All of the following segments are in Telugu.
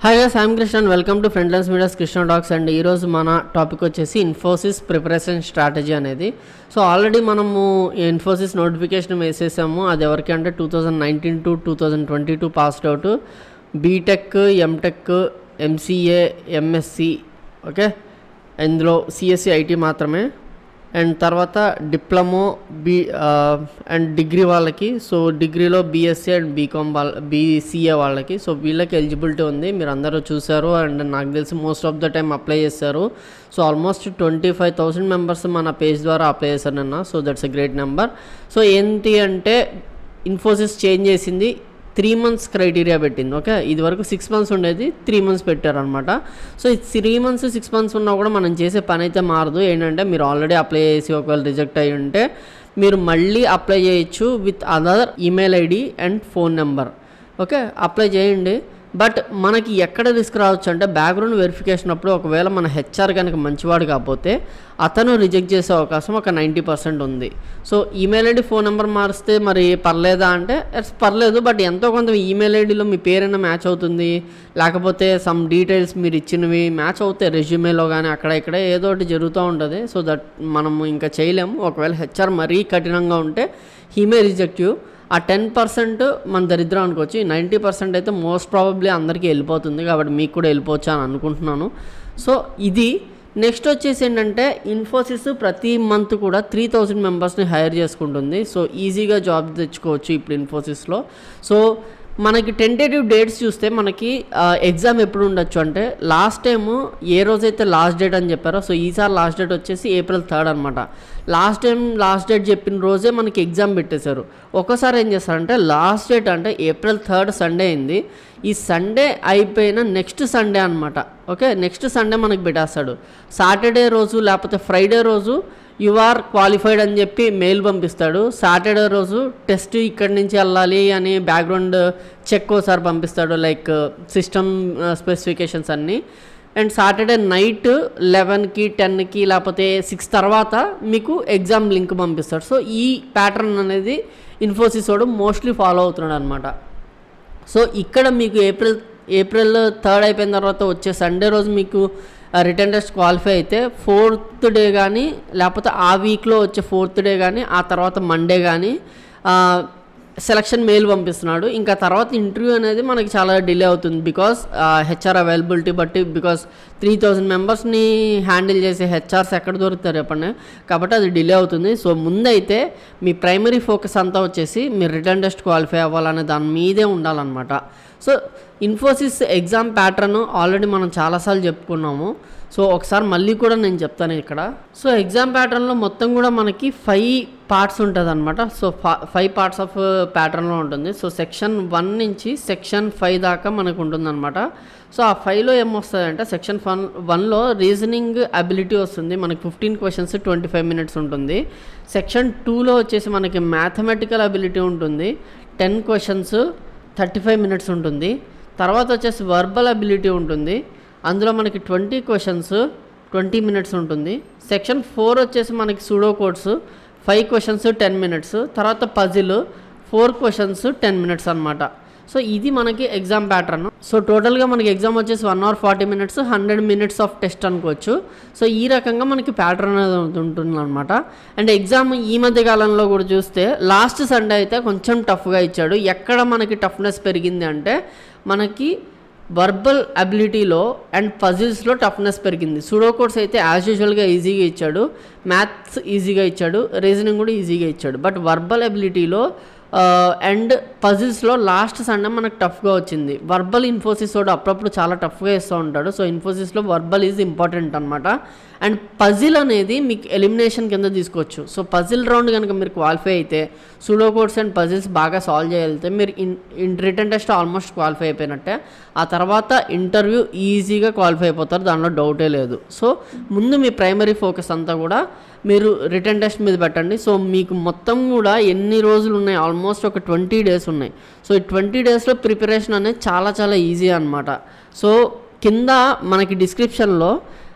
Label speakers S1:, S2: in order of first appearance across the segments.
S1: హాయ్ గా Sam Krishna and welcome to Friendlens Medias Krishna docs and ఈరోజు మన టాపిక్ వచ్చేసి ఇన్ఫోసిస్ ప్రిపరేషన్ స్ట్రాటజీ అనేది సో ఆల్రెడీ మనము ఇన్ఫోసిస్ నోటిఫికేషన్ వేసేసాము అది ఎవరికి అంటే two thousand nineteen to two thousand twenty two passed out BTech MTech MCA MSc okay ఇందులో సిఎస్సి ఐటీ మాత్రమే అండ్ తర్వాత డిప్లొమో బీ అండ్ డిగ్రీ వాళ్ళకి సో డిగ్రీలో బీఎస్సీ అండ్ బీకామ్ వాళ్ళ బీసీఏ వాళ్ళకి సో వీళ్ళకి ఎలిజిబిలిటీ ఉంది మీరు అందరూ చూసారు అండ్ నాకు తెలిసి most of the time apply చేస్తారు so almost twenty five thousand members మన పేజ్ ద్వారా అప్లై చేశారు నిన్న so that's a great number so ఏంటి అంటే ఇన్ఫోసిస్ చేంజ్ చేసింది త్రీ మంత్స్ క్రైటీరియా పెట్టింది ఓకే ఇది వరకు సిక్స్ మంత్స్ ఉండేది త్రీ మంత్స్ పెట్టారనమాట సో ఈ త్రీ మంత్స్ సిక్స్ మంత్స్ ఉన్నా కూడా మనం చేసే పని అయితే మారదు ఏంటంటే మీరు ఆల్రెడీ అప్లై చేసి ఒకవేళ రిజెక్ట్ అయ్యి ఉంటే మీరు మళ్ళీ అప్లై చేయొచ్చు with other email ID and phone number okay apply చేయండి బట్ మనకి ఎక్కడ రిస్క్ రావచ్చు అంటే బ్యాక్గ్రౌండ్ వెరిఫికేషన్ అప్పుడు ఒకవేళ మన హెచ్ఆర్ కనుక మంచివాడు కాకపోతే అతను రిజెక్ట్ చేసే అవకాశం ఒక నైంటీ పర్సెంట్ ఉంది so email ID phone number మారిస్తే మరి పర్లేదా అంటే ఎస్ పర్లేదు బట్ ఎంతో కొంత ఈమెయిల్ ఐడిలో మీ పేరైనా మ్యాచ్ అవుతుంది లేకపోతే సమ్ డీటెయిల్స్ మీరు ఇచ్చినవి మ్యాచ్ అవుతాయి రెజ్యూమేలో కానీ అక్కడ ఇక్కడ ఏదో ఒకటి జరుగుతూ ఉంటుంది సో దట్ మనము ఇంకా చేయలేము ఒకవేళ హెచ్ఆర్ మరీ కఠినంగా ఉంటే he may reject you ah ten percent మన దరిద్రం అనుకోవచ్చు నైంటీ పర్సెంట్ అయితే మోస్ట్ ప్రాబబ్లీ అందరికీ వెళ్ళిపోతుంది కాబట్టి మీకు కూడా వెళ్ళిపోవచ్చు అని అనుకుంటున్నాను సో ఇది నెక్స్ట్ వచ్చేసి ఏంటంటే ఇన్ఫోసిస్ ప్రతి మంత్ కూడా త్రీ థౌజండ్ మెంబర్స్ని హైర్ చేసుకుంటుంది సో ఈజీగా జాబ్ తెచ్చుకోవచ్చు ఇప్పుడు ఇన్ఫోసిస్లో సో మనకి టెంటేటివ్ డేట్స్ చూస్తే మనకి ఎగ్జామ్ ఎప్పుడు ఉండొచ్చు అంటే లాస్ట్ టైము ఏ రోజైతే లాస్ట్ డేట్ అని చెప్పారో సో ఈసారి లాస్ట్ డేట్ వచ్చేసి ఏప్రిల్ థర్డ్ అనమాట లాస్ట్ టైం లాస్ట్ డేట్ చెప్పిన రోజే మనకి ఎగ్జామ్ పెట్టేశారు ఒక్కసారి ఏం చేస్తారంటే లాస్ట్ డేట్ అంటే ఏప్రిల్ థర్డ్ సండే అయింది ఈ సండే అయిపోయిన నెక్స్ట్ సండే అనమాట ఓకే నెక్స్ట్ సండే మనకి పెట్టేస్తాడు సాటర్డే రోజు లేకపోతే ఫ్రైడే రోజు యు ఆర్ క్వాలిఫైడ్ అని చెప్పి మెయిల్ పంపిస్తాడు సాటర్డే రోజు టెస్ట్ ఇక్కడి నుంచి వెళ్ళాలి అని బ్యాక్గ్రౌండ్ చెక్ ఒకసారి పంపిస్తాడు లైక్ సిస్టమ్ స్పెసిఫికేషన్స్ అన్నీ అండ్ సాటర్డే నైట్ లెవెన్కి టెన్కి లేకపోతే సిక్స్ తర్వాత మీకు ఎగ్జామ్ లింక్ పంపిస్తాడు సో ఈ ప్యాటర్న్ అనేది ఇన్ఫోసిస్ వాడు మోస్ట్లీ ఫాలో అవుతున్నాడు అనమాట సో ఇక్కడ మీకు ఏప్రిల్ ఏప్రిల్ థర్డ్ అయిపోయిన తర్వాత వచ్చే సండే రోజు మీకు రిటర్న్ టెస్ట్ క్వాలిఫై అయితే ఫోర్త్ డే కానీ లేకపోతే ఆ వీక్లో వచ్చే ఫోర్త్ డే కానీ ఆ తర్వాత మండే కానీ సెలక్షన్ మెయిల్ పంపిస్తున్నాడు ఇంకా తర్వాత ఇంటర్వ్యూ అనేది మనకి చాలా డిలే అవుతుంది బికాస్ హెచ్ఆర్ అవైలబిలిటీ బట్టి బికాస్ త్రీ థౌజండ్ మెంబర్స్ని హ్యాండిల్ చేసే హెచ్ఆర్స్ ఎక్కడ దొరుకుతారు చెప్పండి కాబట్టి అది డిలే అవుతుంది సో ముందైతే మీ ప్రైమరీ ఫోకస్ అంతా వచ్చేసి మీరు రిటర్న్ టెస్ట్ క్వాలిఫై అవ్వాలనే దాని మీదే ఉండాలన్నమాట so Infosys exam pattern already మనం చాలాసార్లు చెప్పుకున్నాము సో ఒకసారి మళ్ళీ కూడా నేను చెప్తాను ఇక్కడ సో ఎగ్జామ్ ప్యాటర్న్లో మొత్తం కూడా మనకి ఫైవ్ పార్ట్స్ ఉంటుంది అనమాట సో ఫైవ్ పార్ట్స్ ఆఫ్ ప్యాటర్న్లో ఉంటుంది సో సెక్షన్ వన్ నుంచి సెక్షన్ ఫైవ్ దాకా మనకు ఉంటుందన్నమాట సో ఆ ఫైవ్లో ఏమొస్తుంది అంటే సెక్షన్ వన్ వన్లో రీజనింగ్ అబిలిటీ వస్తుంది మనకి fifteen questions twenty five minutes ఉంటుంది సెక్షన్ టూలో వచ్చేసి మనకి మ్యాథమెటికల్ అబిలిటీ ఉంటుంది ten questions thirty five minutes ఉంటుంది తర్వాత వచ్చేసి వర్బల్ అబిలిటీ ఉంటుంది అందులో మనకి ట్వంటీ క్వశ్చన్స్ ట్వంటీ మినిట్స్ ఉంటుంది సెక్షన్ ఫోర్ వచ్చేసి మనకి pseudo codes five questions ten minutes తర్వాత puzzle four questions ten minutes అనమాట సో ఇది మనకి ఎగ్జామ్ ప్యాటర్న్ సో టోటల్గా మనకి ఎగ్జామ్ వచ్చేసి one hour forty minutes hundred minutes of test అనుకోవచ్చు సో ఈ రకంగా మనకి ప్యాటర్న్ అనేది ఉంటుంది అనమాట అండ్ ఎగ్జామ్ ఈ మధ్య కాలంలో కూడా చూస్తే లాస్ట్ సండే అయితే కొంచెం టఫ్గా ఇచ్చాడు ఎక్కడ మనకి టఫ్నెస్ పెరిగింది అంటే మనకి వర్బల్ అబిలిటీలో అండ్ పజిల్స్లో టఫ్నెస్ పెరిగింది సూడో కోర్స్ అయితే యాజ్ యూజువల్గా ఈజీగా ఇచ్చాడు మ్యాథ్స్ ఈజీగా ఇచ్చాడు రీజనింగ్ కూడా ఈజీగా ఇచ్చాడు బట్ వర్బల్ అబిలిటీలో అండ్ పజిల్స్లో లాస్ట్ సండే మనకు టఫ్గా వచ్చింది వర్బల్ ఇన్ఫోసిస్ వాడు అప్పుడప్పుడు చాలా టఫ్గా ఇస్తూ ఉంటాడు సో ఇన్ఫోసిస్లో వర్బల్ ఈజ్ ఇంపార్టెంట్ అనమాట అండ్ పజిల్ అనేది మీకు ఎలిమినేషన్ కింద తీసుకోవచ్చు సో పజిల్ రౌండ్ కనుక మీరు క్వాలిఫై అయితే సూడో కోడ్స్ అండ్ పజిల్స్ బాగా సాల్వ్ చేయగలిగితే మీరు in in written test almost qualify అయిపోయినట్టే ఆ తర్వాత ఇంటర్వ్యూ ఈజీగా క్వాలిఫై అయిపోతారు దానిలో డౌటే లేదు సో ముందు మీ ప్రైమరీ ఫోకస్ అంతా కూడా మీరు రిటర్న్ టెస్ట్ మీద పెట్టండి సో మీకు మొత్తం కూడా ఎన్ని రోజులు ఉన్నాయి ఆల్మోస్ట్ ఒక ట్వంటీ డేస్ ఉన్నాయి సో ఈ ట్వంటీ డేస్లో ప్రిపరేషన్ అనేది చాలా చాలా ఈజీ అనమాట సో కింద మనకి డిస్క్రిప్షన్లో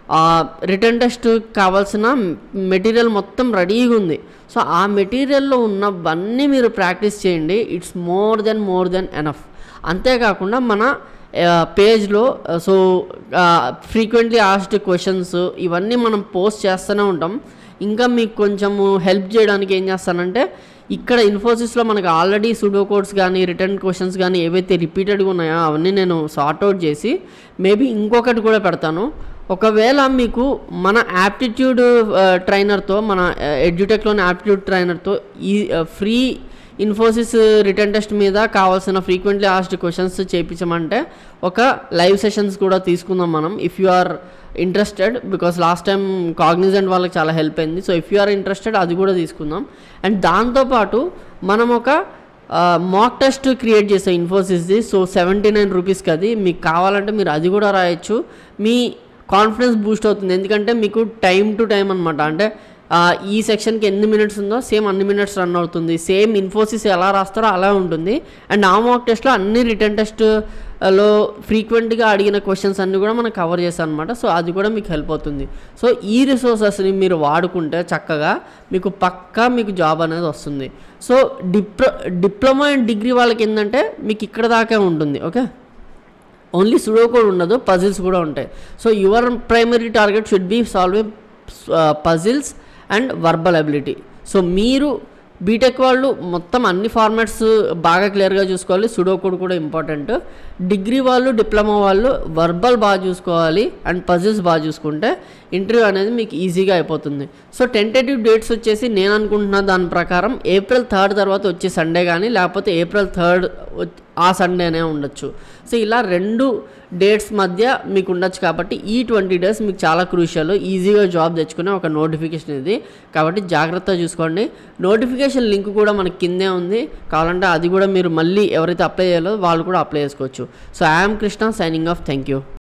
S1: రిటర్న్ టెస్ట్ కావాల్సిన మెటీరియల్ మొత్తం రెడీగా ఉంది సో ఆ మెటీరియల్లో ఉన్నవన్నీ మీరు ప్రాక్టీస్ చేయండి it's more than more than enough అంతేకాకుండా మన పేజ్లో సో ఫ్రీక్వెంట్లీ ఆస్డ్ క్వశ్చన్స్ ఇవన్నీ మనం పోస్ట్ చేస్తూనే ఉంటాం ఇంకా మీకు కొంచెము హెల్ప్ చేయడానికి ఏం చేస్తానంటే ఇక్కడ ఇన్ఫోసిస్లో మనకు ఆల్రెడీ సుడో కోడ్స్ కానీ రిటర్న్ క్వశ్చన్స్ కానీ ఏవైతే రిపీటెడ్గా ఉన్నాయో అవన్నీ నేను సార్ట్అవుట్ చేసి మేబీ ఇంకొకటి కూడా పెడతాను ఒకవేళ మీకు మన యాప్టిట్యూడ్ ట్రైనర్తో మన ఎడ్యుటెక్లోని యాప్టిట్యూడ్ ట్రైనర్తో ఈ ఫ్రీ ఇన్ఫోసిస్ రిటర్న్ టెస్ట్ మీద కావాల్సిన ఫ్రీక్వెంట్లీ ఆస్డ్ క్వశ్చన్స్ చేయించమంటే ఒక లైవ్ సెషన్స్ కూడా తీసుకుందాం మనం if you are interested because last time Cognizant వాళ్ళకి చాలా హెల్ప్ అయింది so if you are interested అది కూడా తీసుకుందాం అండ్ దాంతోపాటు మనం ఒక మాక్ టెస్ట్ క్రియేట్ చేసాం ఇన్ఫోసిస్ది సో సెవెంటీ నైన్ రూపీస్కి అది మీకు కావాలంటే మీరు అది కూడా రాయొచ్చు మీ కాన్ఫిడెన్స్ బూస్ట్ అవుతుంది ఎందుకంటే మీకు టైం టు టైం అనమాట అంటే ఆ, ఈ సెక్షన్కి ఎన్ని మినిట్స్ ఉందో సేమ్ అన్ని మినిట్స్ రన్ అవుతుంది సేమ్ ఇన్ఫోసిస్ ఎలా రాస్తారో అలా ఉంటుంది అండ్ ఆ మాక్ టెస్ట్లో అన్ని రిటర్న్ టెస్ట్ లో ఫ్రీక్వెంట్గా అడిగిన క్వశ్చన్స్ అన్నీ కూడా మనం కవర్ చేస్తాం అనమాట సో అది కూడా మీకు హెల్ప్ అవుతుంది సో ఈ రిసోర్సెస్ని మీరు వాడుకుంటే చక్కగా మీకు పక్కా మీకు జాబ్ అనేది వస్తుంది so diplo diploma and degree వాళ్ళకి ఏంటంటే మీకు ఇక్కడ దాకా ఉంటుంది ఓకే ఓన్లీ సుడో కూడా ఉండదు పజిల్స్ కూడా ఉంటాయి so your primary target should be solving puzzles and verbal ability so మీరు బీటెక్ వాళ్ళు మొత్తం అన్ని ఫార్మాట్స్ బాగా క్లియర్గా చూసుకోవాలి సుడో కోడ్ కూడా ఇంపార్టెంట్ డిగ్రీ వాళ్ళు డిప్లొమా వాళ్ళు వర్బల్ బాగా చూసుకోవాలి అండ్ పజిల్స్ బాగా చూసుకుంటే ఇంటర్వ్యూ అనేది మీకు ఈజీగా అయిపోతుంది సో టెంటేటివ్ డేట్స్ వచ్చేసి నేను అనుకుంటున్న దాని ప్రకారం ఏప్రిల్ థర్డ్ తర్వాత వచ్చే సండే కానీ లేకపోతే ఏప్రిల్ థర్డ్ ఆ సండేనే ఉండొచ్చు సో ఇలా రెండు డేట్స్ మధ్య మీకు ఉండొచ్చు కాబట్టి ఈ ట్వంటీ డేస్ మీకు చాలా క్రూషియల్ ఈజీగా జాబ్ తెచ్చుకునే ఒక నోటిఫికేషన్ ఇది కాబట్టి జాగ్రత్తగా చూసుకోండి నోటిఫికేషన్ లింక్ కూడా మనకి కిందే ఉంది కావాలంటే అది కూడా మీరు మళ్ళీ ఎవరైతే అప్లై చేయాలో వాళ్ళు కూడా అప్లై చేసుకోవచ్చు so I'm Krishna signing off thank you